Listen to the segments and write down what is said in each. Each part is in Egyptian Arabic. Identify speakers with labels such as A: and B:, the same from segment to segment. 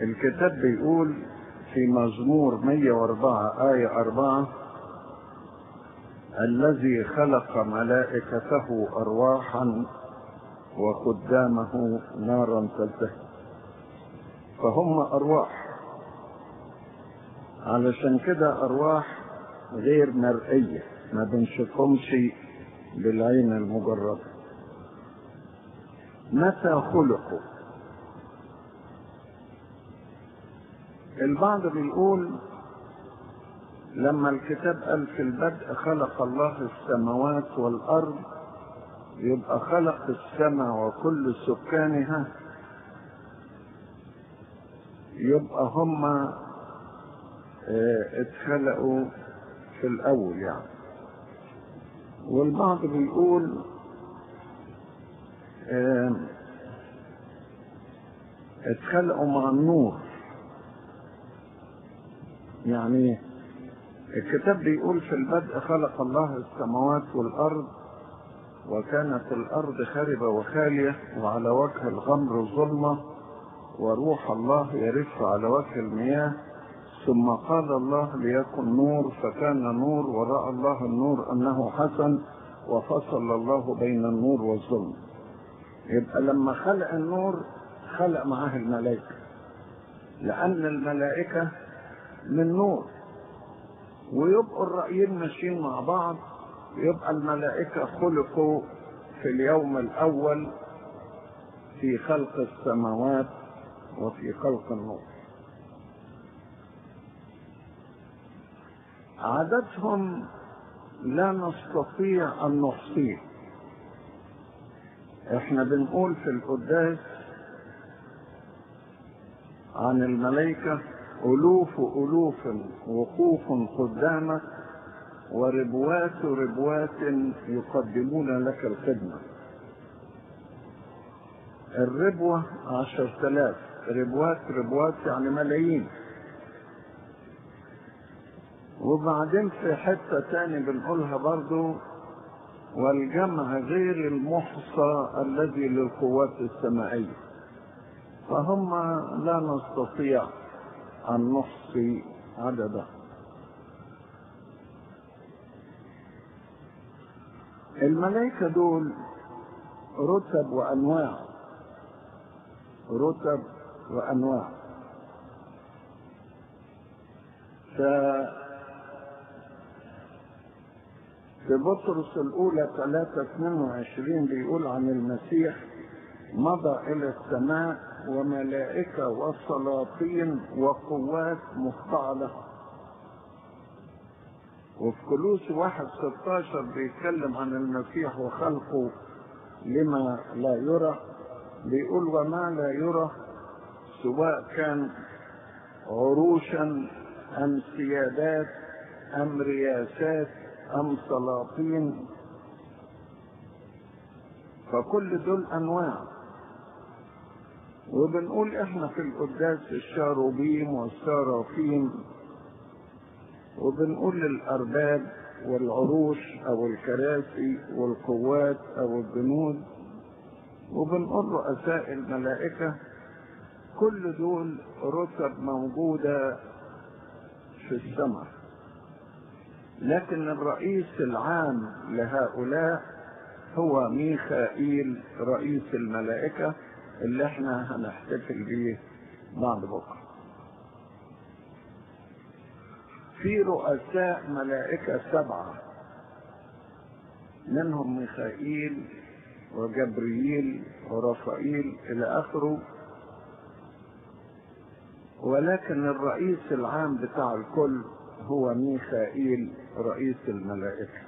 A: الكتاب بيقول في مزمور 104 آية 4 الذي خلق ملائكته أرواحا وخدامه نارا تلتهب فهم أرواح علشان كده أرواح غير مرئية ما بنشوفهمش بالعين المجردة متى خلقوا البعض بيقول لما الكتاب قال في البدء خلق الله السماوات والأرض يبقى خلق السماء وكل سكانها يبقى هم اه اتخلقوا في الأول يعني والبعض بيقول اه اتخلقوا مع النور يعني الكتاب بيقول في البدء خلق الله السماوات والأرض وكانت الأرض خاربة وخالية وعلى وجه الغمر ظلمة وروح الله يرف على وجه المياه ثم قال الله ليكن نور فكان نور ورأى الله النور أنه حسن وفصل الله بين النور والظلم يبقى لما خلق النور خلق معاه الملائكة لأن الملائكة من نور ويبقوا الرأيين ماشيين مع بعض يبقى الملائكة خلقوا في اليوم الأول في خلق السماوات وفي خلق النور عددهم لا نستطيع أن نحصيه احنا بنقول في القداس عن الملائكة ألوف ألوف وقوف قدامك وربوات ربوات يقدمون لك الخدمة الربوة عشر تلاف ربوات ربوات يعني ملايين وبعدين في حتة تاني بنقولها برضو والجمع غير المحصى الذي للقوات السمائية فهم لا نستطيع أن نحصي عدده الملائكة دول رتب وأنواع رتب وأنواع ف في بطرس الأولى 3 22 بيقول عن المسيح مضى إلى السماء وملائكة وسلاطين وقوات مخضعة له وفي كلوس واحد 16 بيتكلم عن المسيح وخلقه لما لا يرى بيقول وما لا يرى سواء كان عروشا أم سيادات أم رياسات أم سلاطين فكل دول أنواع وبنقول احنا في القداس الشاروبيم والسرافيم وبنقول للأرباب والعروش أو الكراسي والقوات أو الجنود وبنقول رؤساء الملائكة كل دول رتب موجودة في السماء لكن الرئيس العام لهؤلاء هو ميخائيل رئيس الملائكة اللي احنا هنحتفل بيه بعد بكرة في رؤساء ملائكة سبعة منهم ميخائيل وجبريل ورفائيل إلى آخره ولكن الرئيس العام بتاع الكل هو ميخائيل رئيس الملائكة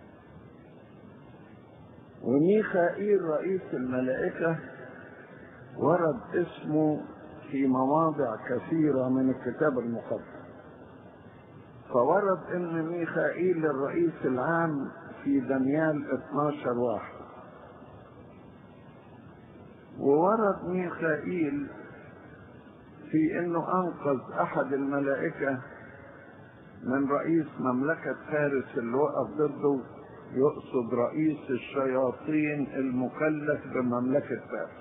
A: وميخائيل رئيس الملائكة ورد اسمه في مواضع كثيرة من الكتاب المقدس فورد ان ميخائيل الرئيس العام في دانيال 12 واحد وورد ميخائيل في انه انقذ احد الملائكة من رئيس مملكة فارس اللي وقف ضده يقصد رئيس الشياطين المكلف بمملكة فارس